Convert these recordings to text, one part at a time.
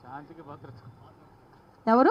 శాంతికి భద్రత ఎవరు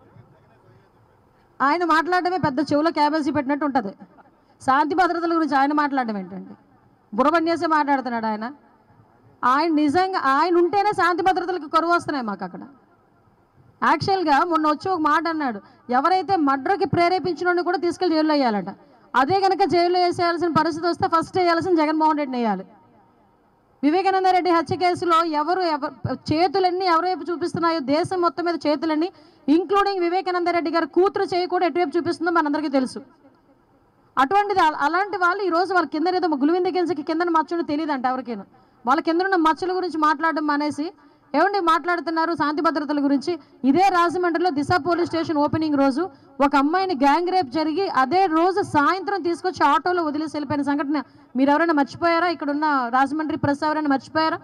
ఆయన మాట్లాడడమే పెద్ద చెవులో క్యాబేజీ పెట్టినట్టు ఉంటుంది శాంతి భద్రతల గురించి ఆయన మాట్లాడడం ఏంటండి బుర్రపన్యాసే మాట్లాడుతున్నాడు ఆయన ఆయన నిజంగా ఆయన ఉంటేనే శాంతి భద్రతలకు కరువు వస్తున్నాయి మాకు అక్కడ యాక్చువల్గా మొన్న వచ్చి ఒక మాట అన్నాడు ఎవరైతే మర్డర్కి ప్రేరేపించిన కూడా తీసుకెళ్ళి జైల్లో వేయాలట అదే కనుక జైల్లో వేసేయాల్సిన పరిస్థితి వస్తే ఫస్ట్ వేయాల్సిన జగన్మోహన్ రెడ్డిని వేయాలి వివేకానంద రెడ్డి హత్య కేసులో ఎవరు ఎవరు చేతులన్నీ ఎవరివైపు చూపిస్తున్నాయో దేశం మొత్తం మీద చేతులన్నీ ఇంక్లూడింగ్ వివేకానంద రెడ్డి గారి కూతురు చేయి కూడా ఎటువైపు చూపిస్తుందో మనందరికీ తెలుసు అటువంటిది అల- అలాంటి వాళ్ళు ఈ రోజు వాళ్ళ కింద ఏదో గులివింద గింజకి కింద మచ్చని తెలియదు అంట ఎవరికైనా వాళ్ళ కింద ఉన్న మచ్చల గురించి మాట్లాడడం మానేసి ఏమండి మాట్లాడుతున్నారు శాంతి భద్రతల గురించి ఇదే రాజమండ్రిలో దిశ పోలీస్ స్టేషన్ ఓపెనింగ్ రోజు ఒక అమ్మాయిని గ్యాంగ్ రేప్ జరిగి అదే రోజు సాయంత్రం తీసుకొచ్చి ఆటోలో వదిలేసి వెళ్ళిపోయిన సంఘటన మీరు ఎవరైనా మర్చిపోయారా ఇక్కడ ఉన్న రాజమండ్రి ప్రెస్ ఎవరైనా మర్చిపోయారా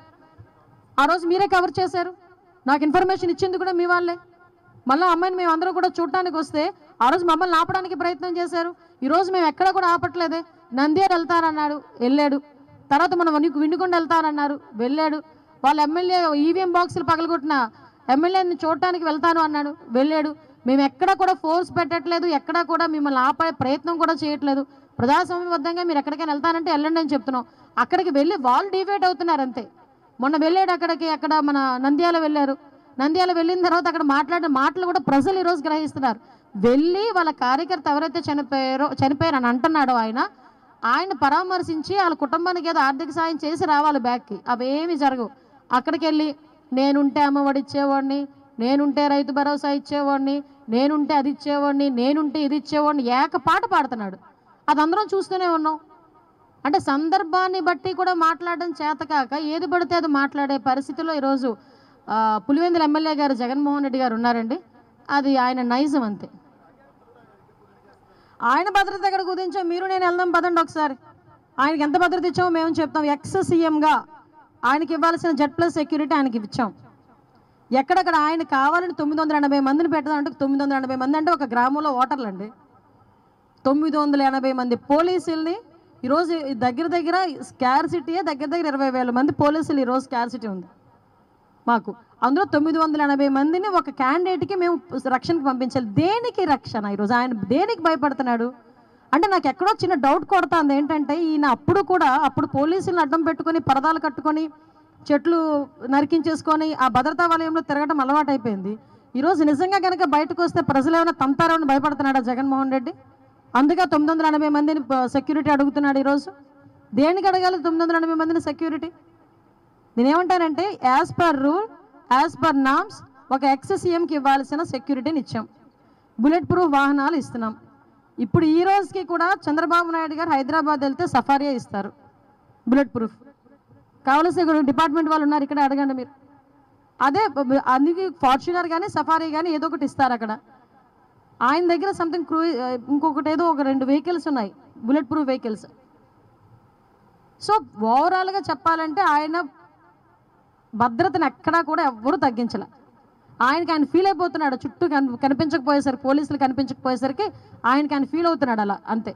ఆ రోజు మీరే కవర్ చేశారు నాకు ఇన్ఫర్మేషన్ ఇచ్చింది కూడా మీ వాళ్ళే మళ్ళీ అమ్మాయిని మేము అందరూ కూడా చూడటానికి వస్తే ఆ రోజు మమ్మల్ని ఆపడానికి ప్రయత్నం చేశారు ఈ రోజు మేము ఎక్కడ కూడా ఆపట్లేదే నంద్యాల వెళ్తారన్నాడు వెళ్ళాడు తర్వాత మనం నీకు విండుకొండ వెళ్తారన్నారు వెళ్ళాడు వాళ్ళ ఎమ్మెల్యే ఈవీఎం బాక్సులు పగలగొట్టిన ఎమ్మెల్యేని చూడటానికి వెళ్తాను అన్నాడు వెళ్ళాడు మేము ఎక్కడ కూడా ఫోర్స్ పెట్టట్లేదు ఎక్కడ కూడా మిమ్మల్ని ఆపే ప్రయత్నం కూడా చేయట్లేదు ప్రజాస్వామ్యబద్ధంగా మీరు ఎక్కడికైనా వెళ్తానంటే వెళ్ళండి అని చెప్తున్నాం అక్కడికి వెళ్ళి వాళ్ళు డివేట్ అవుతున్నారు అంతే మొన్న వెళ్ళాడు అక్కడికి అక్కడ మన నంద్యాల వెళ్ళారు నంద్యాల వెళ్ళిన తర్వాత అక్కడ మాట్లాడిన మాటలు కూడా ప్రజలు ఈరోజు గ్రహిస్తున్నారు వెళ్ళి వాళ్ళ కార్యకర్త ఎవరైతే చనిపోయారో చనిపోయారు అని అంటున్నాడో ఆయన ఆయన పరామర్శించి వాళ్ళ కుటుంబానికి ఏదో ఆర్థిక సాయం చేసి రావాలి బ్యాక్కి అవేమి జరగవు అక్కడికి వెళ్ళి నేనుంటే అమ్మఒడి ఇచ్చేవాడిని నేనుంటే రైతు భరోసా ఇచ్చేవాడిని నేనుంటే అది ఇచ్చేవాడిని నేనుంటే ఇది ఇచ్చేవాడిని ఏక పాట పాడుతున్నాడు అది అందరం చూస్తూనే ఉన్నాం అంటే సందర్భాన్ని బట్టి కూడా మాట్లాడడం చేతకాక ఏది పడితే అది మాట్లాడే పరిస్థితిలో ఈరోజు ఆ, పులివెందుల ఎమ్మెల్యే గారు జగన్మోహన్ రెడ్డి గారు ఉన్నారండి అది ఆయన నైజం అంతే ఆయన భద్రత ఎక్కడ కుదించాం మీరు నేను వెళ్దాం పదండి ఒకసారి ఆయనకి ఎంత భద్రత ఇచ్చామో మేము చెప్తాం ఎక్స్ సీఎంగా ఆయనకి ఇవ్వాల్సిన జెడ్ ప్లస్ సెక్యూరిటీ ఆయనకి ఇచ్చాం ఎక్కడక్కడ ఆయన కావాలని తొమ్మిది వందల ఎనభై మందిని పెట్టడం అంటే తొమ్మిది వందల ఎనభై మంది అంటే ఒక గ్రామంలో ఓటర్లు అండి తొమ్మిది వందల ఎనభై మంది పోలీసుల్ని ఈరోజు ఈ దగ్గర దగ్గర స్కార్సిటీ దగ్గర దగ్గర ఇరవై వేల మంది పోలీసులు ఈరోజు స్కార్సిటీ ఉంది మాకు అందులో తొమ్మిది వందల ఎనభై మందిని ఒక క్యాండిడేట్కి మేము రక్షణకి పంపించాలి దేనికి రక్షణ ఈరోజు ఆయన దేనికి భయపడుతున్నాడు అంటే నాకు ఎక్కడో చిన్న డౌట్ కొడుతుంది ఏంటంటే ఈయన అప్పుడు కూడా అప్పుడు పోలీసులను అడ్డం పెట్టుకొని పరదాలు కట్టుకొని చెట్లు నరికించేసుకొని ఆ భద్రతా వలయంలో తిరగడం అలవాటైపోయింది ఈరోజు నిజంగా కనుక బయటకు వస్తే ప్రజలు ఏమైనా తంతారో అని భయపడుతున్నాడా జగన్మోహన్ రెడ్డి అందుకే తొమ్మిది వందల ఎనభై మందిని సెక్యూరిటీ అడుగుతున్నాడు ఈరోజు దేనికి అడగాలి తొమ్మిది వందల ఎనభై మందిని సెక్యూరిటీ దీని ఏమంటారంటే as per rule as per norms ఒక ఎక్స్ సీఎంకి ఇవ్వాల్సిన సెక్యూరిటీని ఇచ్చాం బుల్లెట్ ప్రూఫ్ వాహనాలు ఇస్తున్నాం ఇప్పుడు ఈ రోజుకి కూడా చంద్రబాబు నాయుడు గారు హైదరాబాద్ వెళ్తే సఫారియా ఇస్తారు బుల్లెట్ ప్రూఫ్ కావలసిన డిపార్ట్మెంట్ వాళ్ళు ఉన్నారు ఇక్కడ అడగండి మీరు అదే బ- అందుకే ఫార్చునర్ కానీ సఫారీ కానీ ఏదో ఒకటి ఇస్తారు అక్కడ ఆయన దగ్గర సంథింగ్ క్రూ ఇంకొకటి ఏదో ఒక రెండు వెహికల్స్ ఉన్నాయి బుల్లెట్ ప్రూఫ్ వెహికల్స్ సో ఓవరాల్గా చెప్పాలంటే ఆయన భద్రతను ఎక్కడా కూడా ఎవ్వరూ తగ్గించలే ఆయనకి ఆయన ఫీల్ అయిపోతున్నాడు చుట్టూ కన్- కనిపించకపోయేసరికి పోలీసులు కనిపించకపోయేసరికి ఆయనకి ఆయన ఫీల్ అవుతున్నాడు అలా అంతే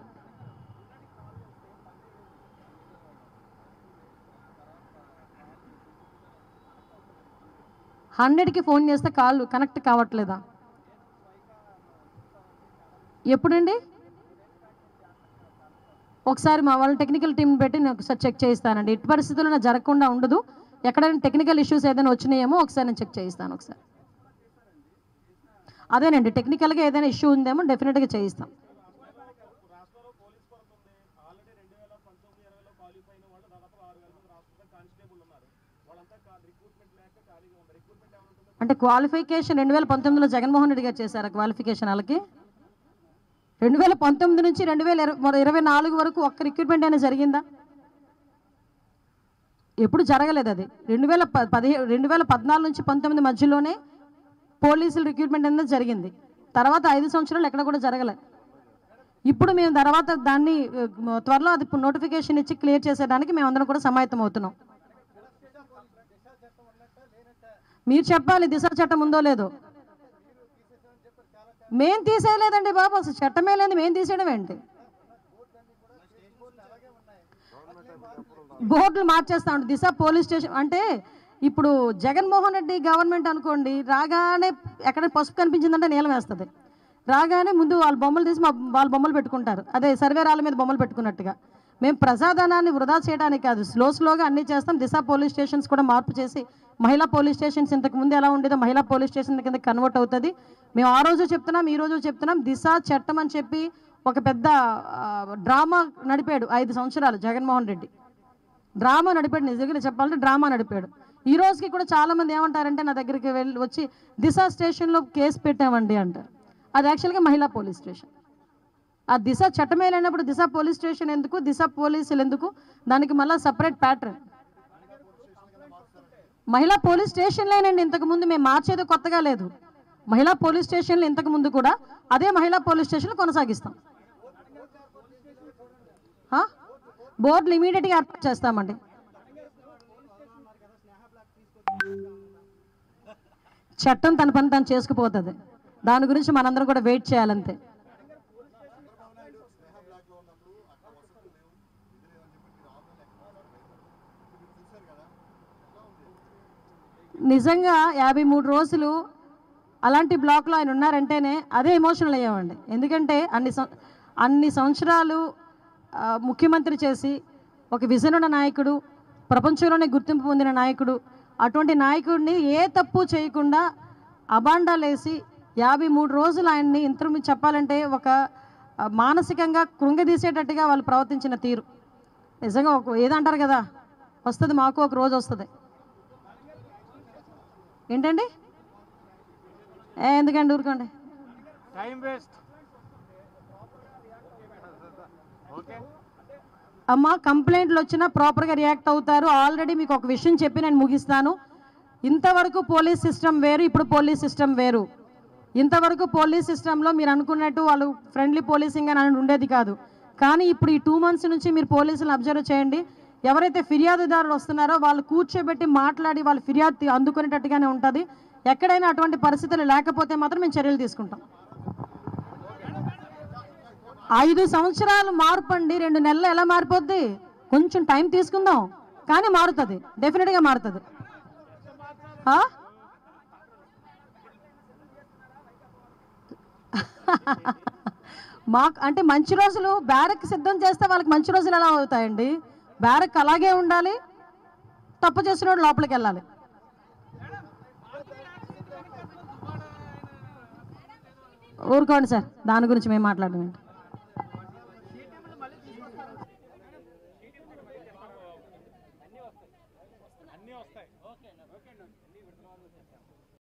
హండ్రెడ్కి ఫోన్ చేస్తే కాల్ కనెక్ట్ కావట్లేదా ఎప్పుడండి ఒకసారి మా వాళ్ళ టెక్నికల్ టీం పెట్టి నేను ఒకసారి చెక్ చేయిస్తానండి ఎట్టి పరిస్థితుల్లో నాకు జరగకుండా ఉండదు ఎక్కడైనా టెక్నికల్ ఇష్యూస్ ఏదైనా వచ్చినాయేమో ఒకసారి నేను చెక్ చేయిస్తాను ఒకసారి అదేనండి టెక్నికల్గా ఏదైనా ఇష్యూ ఉందేమో డెఫినెట్గా చేయిస్తాం అంటే క్వాలిఫికేషన్ రెండు వేల పంతొమ్మిదిలో జగన్మోహన్ రెడ్డి గారు చేశారా క్వాలిఫికేషన్ వాళ్ళకి రెండు వేల పంతొమ్మిది నుంచి రెండు వేల ఇరవై ఇరవై నాలుగు వరకు ఒక్క రిక్రూట్మెంట్ అయినా జరిగిందా ఎప్పుడు జరగలేదు అది రెండు వేల ప పదిహే రెండు వేల పద్నాలుగు నుంచి పంతొమ్మిది మధ్యలోనే పోలీసుల రిక్రూట్మెంట్ అనేది జరిగింది తర్వాత ఐదు సంవత్సరాలు ఎక్కడ కూడా జరగలేదు ఇప్పుడు మేము తర్వాత దాన్ని ఆ, త్వరలో అది నోటిఫికేషన్ ఇచ్చి క్లియర్ చేసేదానికి మేము అందరం కూడా సమాయత్తం అవుతున్నాం మీరు చెప్పాలి దిశ చట్టం ఉందో లేదో మేం తీసేయలేదండి బాబు అసలు చట్టమే లేదు మేం తీసేయడం ఏంటి బోర్డులు మార్చేస్తా ఉంటాం దిశ పోలీస్ స్టేషన్ అంటే ఇప్పుడు జగన్మోహన్ రెడ్డి గవర్నమెంట్ అనుకోండి రాగానే ఎక్కడ పసుపు కనిపించిందంటే నీలం వేస్తుంది రాగానే ముందు వాళ్ళ బొమ్మలు తీసి మా వాళ్ళ బొమ్మలు పెట్టుకుంటారు అదే సర్వే రాళ్ళ మీద బొమ్మలు పెట్టుకున్నట్టుగా మేము ప్రజాధనాన్ని వృధా చేయడానికి కాదు స్లో స్లోగా అన్నీ చేస్తాం దిశ పోలీస్ స్టేషన్స్ కూడా మార్పు చేసి మహిళా పోలీస్ స్టేషన్స్ ఇంతకు ముందు ఎలా ఉండేదో మహిళా పోలీస్ స్టేషన్ కింద కన్వర్ట్ అవుతుంది మేము ఆ రోజు చెప్తున్నాం ఈ రోజు చెప్తున్నాం దిశ చట్టం అని చెప్పి ఒక పెద్ద ఆ, డ్రామా నడిపాడు ఐదు సంవత్సరాలు జగన్మోహన్ రెడ్డి డ్రామా నడిపాడు నిజంగా చెప్పాలంటే డ్రామా నడిపాడు ఈ రోజుకి కూడా చాలా మంది ఏమంటారంటే నా దగ్గరికి వెళ్ళి వచ్చి దిశ స్టేషన్లో కేసు పెట్టామండి అంటారు అది యాక్చువల్గా మహిళా పోలీస్ స్టేషన్ ఆ దిశ చట్టమే లేనప్పుడు దిశ పోలీస్ స్టేషన్ ఎందుకు దిశ పోలీసులు ఎందుకు దానికి మళ్ళీ సపరేట్ ప్యాటర్న్ మహిళా పోలీస్ స్టేషన్లేనండి ఇంతకు ముందు మేము మార్చేది కొత్తగా లేదు మహిళా పోలీస్ స్టేషన్లు ఇంతకు ముందు కూడా అదే మహిళా పోలీస్ స్టేషన్లు కొనసాగిస్తాం ఆ? బోర్డులు ఇమీడియట్గా ఏర్పాటు చేస్తామండి చట్టం తన పని తను చేసుకుపోతుంది దాని గురించి మనందరం కూడా వెయిట్ చేయాలంతే నిజంగా యాభై మూడు రోజులు అలాంటి బ్లాక్లో ఆయన ఉన్నారంటేనే అదే ఎమోషనల్ అయ్యామండి ఎందుకంటే అన్ని సం- అన్ని సంవత్సరాలు ఆ, ముఖ్యమంత్రి చేసి ఒక విజన్ ఉన్న నాయకుడు ప్రపంచంలోనే గుర్తింపు పొందిన నాయకుడు అటువంటి నాయకుడిని ఏ తప్పు చేయకుండా అబాండాలేసి యాభై మూడు రోజులు ఆయన్ని ఇంత చెప్పాలంటే ఒక ఆ, మానసికంగా కృంగదీసేటట్టుగా వాళ్ళు ప్రవర్తించిన తీరు నిజంగా ఒక ఏదంటారు కదా వస్తుంది మాకు ఒక రోజు వస్తుంది ఏంటండి ఏ ఎందుకండి ఊరుకోండి టైం వేస్ట్ ఓకే అమ్మ కంప్లైంట్లు వచ్చినా ప్రాపర్గా రియాక్ట్ అవుతారు ఆల్రెడీ మీకు ఒక విషయం చెప్పి నేను ముగిస్తాను ఇంతవరకు పోలీస్ సిస్టమ్ వేరు ఇప్పుడు పోలీస్ సిస్టమ్ వేరు ఇంతవరకు పోలీస్ సిస్టంలో మీరు అనుకున్నట్టు వాళ్ళు ఫ్రెండ్లీ పోలీసింగ్ అని ఉండేది కాదు కానీ ఇప్పుడు ఈ టూ మంత్స్ నుంచి మీరు పోలీసులను అబ్జర్వ్ చేయండి ఎవరైతే ఫిర్యాదుదారులు వస్తున్నారో వాళ్ళు కూర్చోబెట్టి మాట్లాడి వాళ్ళ ఫిర్యాదు తీ- అందుకునేటట్టుగానే ఉంటుంది ఎక్కడైనా అటువంటి పరిస్థితులు లేకపోతే మాత్రం మేము చర్యలు తీసుకుంటాం ఐదు సంవత్సరాలు మార్పు అండి రెండు నెలలు ఎలా మారిపోద్ది కొంచెం టైం తీసుకుందాం కానీ మారుతుంది డెఫినెట్గా మారుతుంది ఆ? మాకు అంటే మంచి రోజులు బ్యారక్ సిద్ధం చేస్తే వాళ్ళకి మంచి రోజులు ఎలా అవుతాయండి బ్యారక్ అలాగే ఉండాలి తప్పు చేసిన వాడు లోపలికి వెళ్ళాలి ఊరుకోండి సార్ దాని గురించి మేము మాట్లాడడం ఏంటి